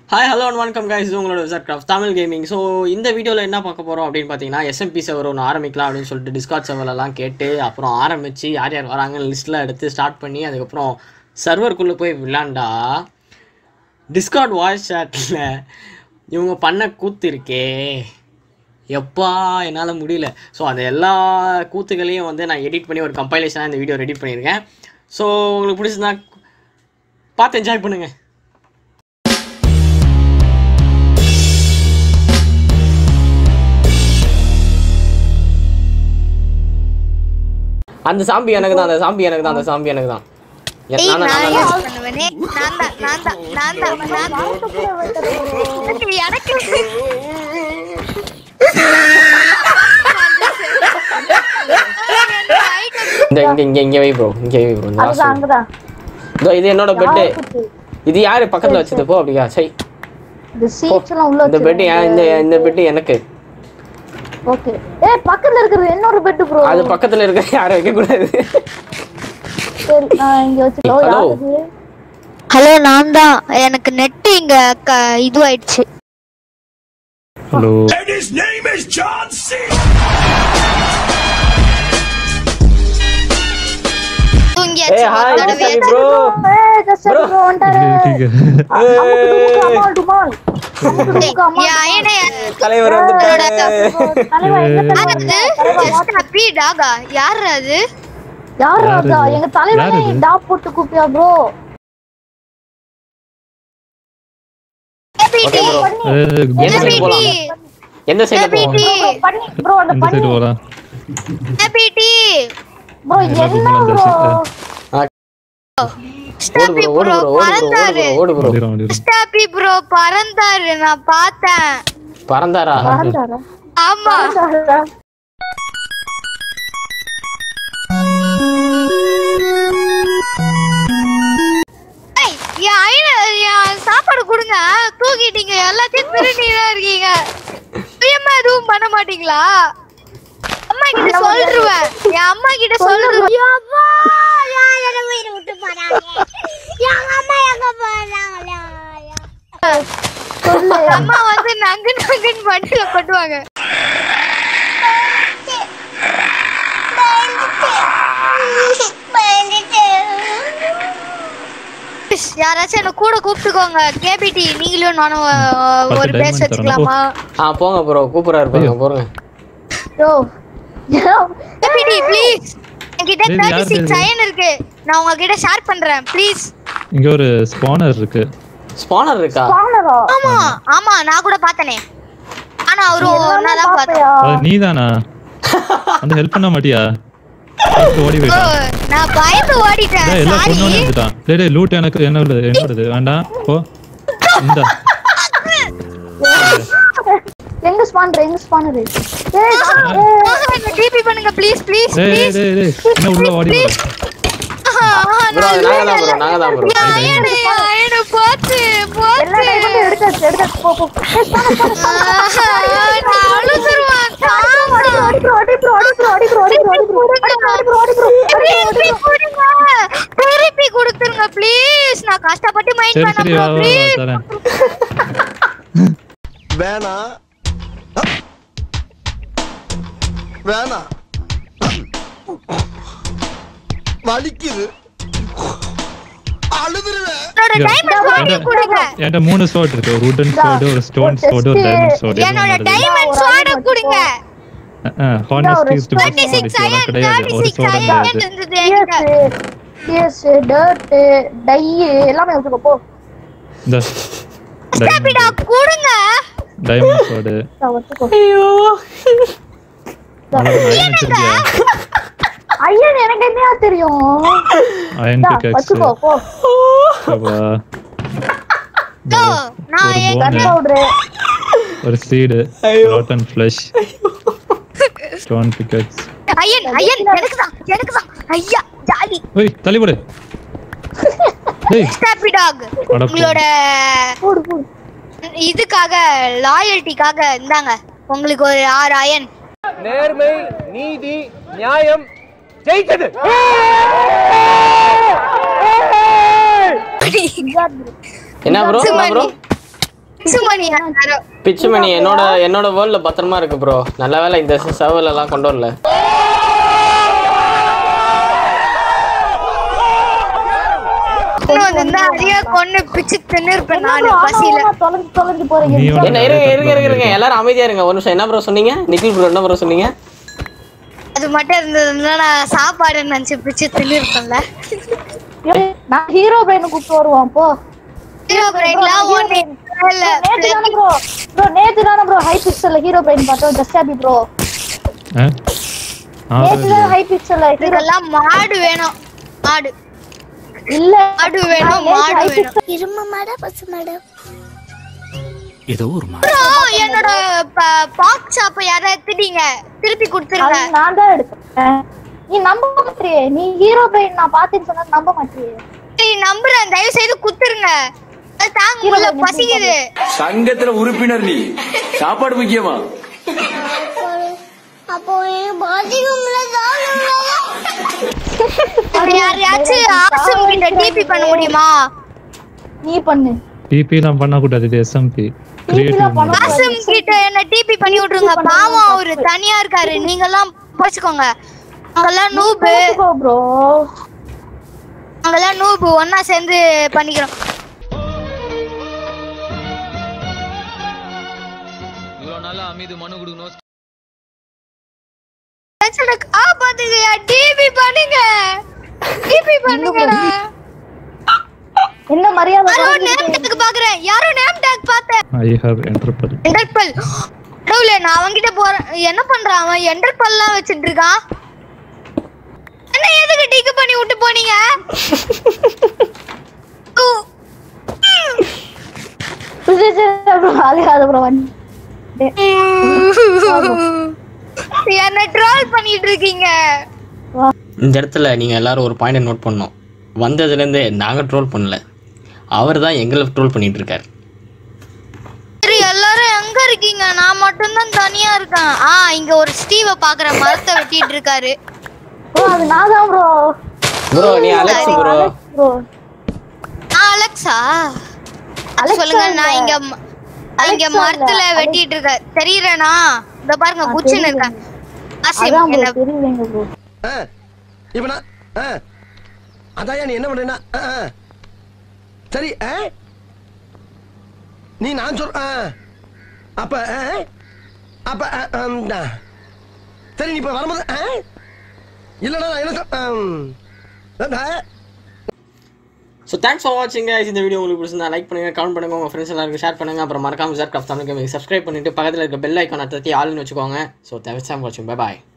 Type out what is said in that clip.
Hi hello and வணக்கம் guys இது உங்களோட விசாட் கிராஃப்ட் தமிழ் கேமிங் ஸோ இந்த வீடியோவில் என்ன பார்க்க போகிறோம் அப்படின்னு பார்த்தீங்கன்னா எஸ்எம்பி சர்வர் ஒன்று ஆரம்பிக்கலாம் அப்படின்னு சொல்லிட்டு டிஸ்கார்ட் சர்வரெல்லாம் கேட்டு அப்புறம் ஆரம்பித்து யார் யார் வராங்கன்னு லிஸ்ட்டில் எடுத்து ஸ்டார்ட் பண்ணி அதுக்கப்புறம் சர்வருக்குள்ளே போய் விளாண்டா டிஸ்கார்ட் வாய்ஸ் சேட்டில் இவங்க பண்ண கூத்து இருக்கே எப்பா என்னால் முடியல ஸோ அந்த எல்லா கூத்துகளையும் வந்து நான் எடிட் பண்ணி ஒரு கம்பைலேஷனாக இந்த வீடியோ ரெடி பண்ணியிருக்கேன் ஸோ உங்களுக்கு பிடிச்சிருந்தா பார்த்து என்ஜாய் பண்ணுங்கள் அந்த சாம்பி எனக்கு தான் அந்த சாம்பி எனக்கு தான் அந்த சாம்பி எனக்கு தான் எ- ஏய், நான் தான், நான் நான் தான். use பண்ணுவேனே. நான் தான், நான் தான், நான் தான், நான் தான். எனக்கு இந்த இங்க இங்க இங்க வை ப்ரோ இங்க வை ப்ரோ அங்கதான் அங்கதான் இதோ இது என்னோட பெட்டு இது யாரு பக்கத்துல வச்சது போ அப்படியா சை இந்த சீட்ஸ் எல்லாம் உள்ள இந்த பெட்டு இந்த இந்த பெட்டு எனக்கு ஓகே ஏய் பக்கத்துல இருக்கிறது என்னோட பெட் ப்ரோ அது பக்கத்துல இருக்க யாரும் வைக்க கூடாது சரி நான் இங்க வச்சுக்கோ Hello. யாருக்கு ஹலோ நான் தான் எனக்கு நெட் இங்க க- இதுவாயிடுச்சு ஹலோ தூங்கியாச்சு ஏய் ஹாய் ஒரு தடவை. சரி ப்ரோ ஏய் ஜஸ்ட் ப்ரோ வந்துட்டாரு அமுக்கு அமால் ஏய், என் அயனே, தலைவர் வந்துட்டாரு தலைவா எங்க யார் அது? Just happy dog ஆ? யார் அது யார் யார் ராஜா இது? எங்க தலைவனே யார் இது? டாப் போட்டு கூப்பியா ப்ரோ APT, ஓகே ப்ரோ எந்த சைடு APT, போலாம் எந்த சைடு போலாம் APT, பண்ணி ப்ரோ அந்த இந்த பண்ணி சைடு போலாம் APT. ப்ரோ என்ன ப்ரோ ஓடு Happy ப்ரோ ஓடு bro, ப்ரோ ஓடு ப்ரோ பறந்தாரு. ஓடு ப்ரோ ஓடிடும் ஓடிடும் Happy bro, பறந்தாரு நான் பார்த்தேன் பறந்தாரா பறந்தாரா ஆமா பறந்தாரா ஏய், என் அயன என் சாப்பாடு கொடுங்க தூக்கிட்டீங்க எல்லாத்தையும் திருநீரா இருக்கீங்க சுயமா எதுவும் பண்ண மாட்டீங்களா அம்மா கிட்ட சொல்லிருவேன் என் அம்மா கிட்ட சொல்லிருவேன் சொல்லு அம்மா வந்து நங்கு நங்குன்னு வண்டியில கொட்டுவாங்க யாராச்சும் என்ன கூட கூப்பிட்டுக்கோங்க கேபிடி நீங்களும் நானும் அஹ், ஒரு பத்து பேச diamond தரணும். வச்சுக்கலாமா ஆ போங்க ப்ரோ கூப்பிடுறாரு பாருங்க போறங்க யோ யோ கேபிடி ப்ளீஸ் என்கிட்ட டேய், தேர்ட்டி யார் சிக்ஸ் இது? அயன் இருக்கு நான் உங்ககிட்ட ஷேர் பண்றேன் ப்ளீஸ் இங்க ஒரு ஸ்பானர் இருக்கு ஸ்பானர் இருக்கா வாங்கடா ஆமா ஆமா நான் கூட பார்த்தனே ஆனா அவரும் நான் தான் பார்த்தேன் பாப்பையா அது நீதானா வந்து ஹெல்ப் பண்ண மாட்டியா அடுத்து ஓடி ஓ, போயிட்டான் நான் பயந்து ஓடிட்டேன் டேய், எல்லாம் சாரி பொண்ணு எடுத்துட்டான் டேய் டேய் லூட் எனக்கு என்னோட என்னோடது வேண்டாம் போ இந்த எங்க ஸ்பானர் எங்க ஸ்பானர் ஏய் டிபி பண்ணுங்க ப்ளீஸ் ப்ளீஸ் டேய் டேய் ப்ளீஸ் டேய் டேய் என்ன உள்ள ஓடி வர ப்ரோ அது நாங்க தான் ப்ரோ நாங்க தான் ப்ரோ அயனு அயனு போச்சு எல்லா போச்சு டைமும் எடுத்தாச்சு எடுத்தாச்சு போ போ ஏய், spawner, spawner, spawner. நான் அழுதுருவேன் தாங்க அடி bro, அடி bro, அடி bro, அடி bro, அடி bro, அடி bro, அடி bro, அடி bro, அடி bro, அடி bro, அடி திருப்பி bro. கொடுங்க திருப்பி கொடுத்துருங்க ப்ளீஸ் நான் கஷ்டப்பட்டு மைண்ட் சரி சரி வா பண்ண வா, வா ப்ளீஸ் தரேன் வேணாம் வேணாம் வலிக்குது அழுதுருவேன் என்னோட டைமண்ட் ஸ்வாட் கொடுங்க என்கிட்ட மூணு ஸ்வாட் இருக்கு ஒரு உடன் ஸ்வாட் ஒரு ஸ்டோன் ஸ்வாட் ஒரு டைமண்ட் ஸ்வாட் என்னோட டைமண்ட் ஸ்வாட் கொடுங்க ஹானஸ்டி டு 36 அயன் கிடையாது ஒரு 36 ஸ்வாட் அயன் கிடையாது இருந்தது என்கிட்ட Yes, yes, dirt, dye, எல்லாமே வச்சுக்கோ போ இந்த ஸ்டாபிடா கொடுங்க டைமண்ட் ஸ்வாட் இந்தா வச்சுக்கோ ஐயோ அயன் வச்சிருக்கியா ஐயன் எனக்கு என்னையா தெரியும் அயன் இந்தா, பிக்கெக்ஸ் வச்சுக்கோ போ தோ நான் ஒரு என் கன் bone, பவுடரு ஒரு சீடு ஐயோ. ராட்டன் ஃப்ளஷ் ஸ்டோன் பிக்கெட்ஸ் அயன் அயன் எனக்கு தான் எனக்கு தான் ஐயா ஜாலி ஏய் தள்ளி போடு ஏய் ஸ்டாபி டாக் அட போ. உங்களோட போடு போடு இதுக்காக லாயல்ட்டிக்காக இந்தாங்க உங்களுக்கு ஒரு ஆறு அயன் நேர்மை நீதி நியாயம் ஜெயித்தது என்ன ப்ரோ என்ன ப்ரோ பிச்சு மணி யாரோ பிச்சு மணி என்னோட என்னோட வேர்ல்ட்ல பத்திரமா இருக்கு ப்ரோ நல்ல வேளை இந்த சர்வர்ல எல்லாம் கொண்டு வரல இன்னும் வந்திருந்தா அதையே கொன்னு பிச்சு தின்னு இருப்பேன் நானு பசியில தொலைஞ்சு தொலைஞ்சு போறீங்க நீ ஒண்ணு என்ன இருங்க இருங்க இருங்க இருங்க எல்லாரும் அமைதியா இருங்க ஒரு நிமிஷம் என்ன ப்ரோ சொன்னீங்க நிக்கில் ப்ரோ என்ன ப்ரோ சொன்னீங்க அது மட்டும் இருந்ததுன்னா நான் சாப்பாடு நினைச்சு பிச்சு தின்னு இருப்பேன்ல ஏய், நான் ஹீரோ பிரெயின் கூப்பிட்டு வருவோம் போ ஹீரோ பிரைட்லாம் ஒண்ணு இல்ல நேத்து தானே ப்ரோ ப்ரோ நேத்து தானே ப்ரோ ஹை பிக்சல்ல ஹீரோ பிரெயின் பார்த்தோம் ஜஸ்ட் ஹாப்பி ப்ரோ ஆ? ஆ, நேத்து தான் ஹை பிக்சல்ல ஹீரோ இதுக்கெல்லாம் மாடு வேணும் மாடு இல்ல மாடு வேணும் மாடு வேணும் இரும்பு மாடா பசு மாடா அப்புறம் என்னோட பாக் ஷாப்பை யாராவது எடுத்துட்டீங்க திருப்பி கொடுத்துருங்க அது நான் தான் எடுத்தேன் நீ நம்ப மாட்டியே நீ ஹீரோ பிரெயின் நான் பார்த்தேன்னு சொன்னா நம்ப மாட்டியே சரி நம்புறேன் தயவு செய்து குத்துருங்க அது தாங்க முடியல பசிக்குது சங்கத்துல உறுப்பினர் நீ சாப்பாடு முக்கியமா அப்போ எனக்கு பாத்ரூம்ல தான் அப்படி யாரையாச்சும் ஆசம் கிட்ட டிபி பண்ண முடியுமா நீ பண்ணு TP எல்லாம் பண்ணக்கூடாது இது எஸ்எம்பி நீலாம் பண்ண கிரியேட்டிவ் ஆசம் கிட்ட என்ன டிபி பண்ணி விட்டுருங்க பாவம் அவரு தனியா இருக்காரு நீங்க எல்லாம் போச்சுக்கோங்க அங்கெல்லாம் நூபு ப்ரோ அங்கெல்லாம் நூபு ஒன்னா சேர்ந்து பண்ணிக்கிறோம் பிரச்சனை காப்பாத்துங்கயா டிபி பண்ணுங்க டிபி பண்ணுங்கடா என்ன மரியாதை யாரோ நேம் டேக் பாக்குறேன் யாரோ நேம் டேக் பார்த்தேன் ஐ ஹவ் என்டர்பல் எண்டர்பல் கடவுளே நான் அவன்கிட்ட போறேன் என்ன பண்றான் அவன் எண்டர்பல்லாம் வச்சிட்டு இருக்கான் என்ன எதுக்கு டிக்கு பண்ணி விட்டு போனீங்க ஊ. ப்ரோ அழுகாத ப்ரோ வந்து என்ன ட்ரோல் பண்ணிட்டு இருக்கீங்க இந்த இடத்துல நீங்க எல்லாரும் ஒரு பாயிண்ட் நோட் பண்ணோம் வந்ததுல இருந்து நாங்க ட்ரோல் பண்ணல அவர் தான் எங்களை ட்ரோல் பண்ணிட்டு இருக்காரு சரி எல்லாரும் எங்க இருக்கீங்க நான் மட்டும்தான் தனியா இருக்கேன் ஆ இங்க ஒரு ஸ்டீவ பாக்குற மரத்தை வெட்டிட்டு இருக்காரு ப்ரோ அது நான் தான் ப்ரோ ப்ரோ நீ அலெக்ஸ் ப்ரோ ப்ரோ ஆ அலெக்ஸா அலெக்ஸா சொல்லுங்க இல்ல. நான் இங்க ம- நான் இங்க அலெக்ஸா மரத்துல இல்ல, வெட்டிட்டு இருக்கேன் தெரியறேனா இந்த பாருங்க குச்சின்னு இருக்கேன் ஆசிம் அதான் ப்ரோ என்ன தெரியுங்க ப்ரோ ஆ, இப்ப நான் ஆ, அதான்யா நீ என்ன பண்றேன்னா ஆ, ஆ. சரி ஆ? நீ நான் சொல் ஆ. அப்ப ஆ? அப்ப ஆ, ஆம், ஆ. சரி நீ இப்ப வரும்போது ஆ? இல்லடா நான் என்ன சொல் ஆம். ஆ. ஸோ தேங்க்ஸ் ஃபார் வாட்சிங் guys இந்த வீடியோ உங்களுக்கு பிடிச்சிருந்தா லைக் பண்ணுங்க கமெண்ட் பண்ணுங்க உங்க ஃப்ரெண்ட்ஸ் எல்லாருக்கும் ஷேர் பண்ணுங்க அப்புறம் மறக்காம ஜார் கிராஃப்ட் தமிழ் சப்ஸ்கிரைப் பண்ணிட்டு பக்கத்தில் இருக்க பெல் ஐக்கான் அத்தத்தி ஆள்னு வச்சுக்கோங்க ஸோ தேங்க்ஸ் ஃபார் வாட்சிங் பை பாய்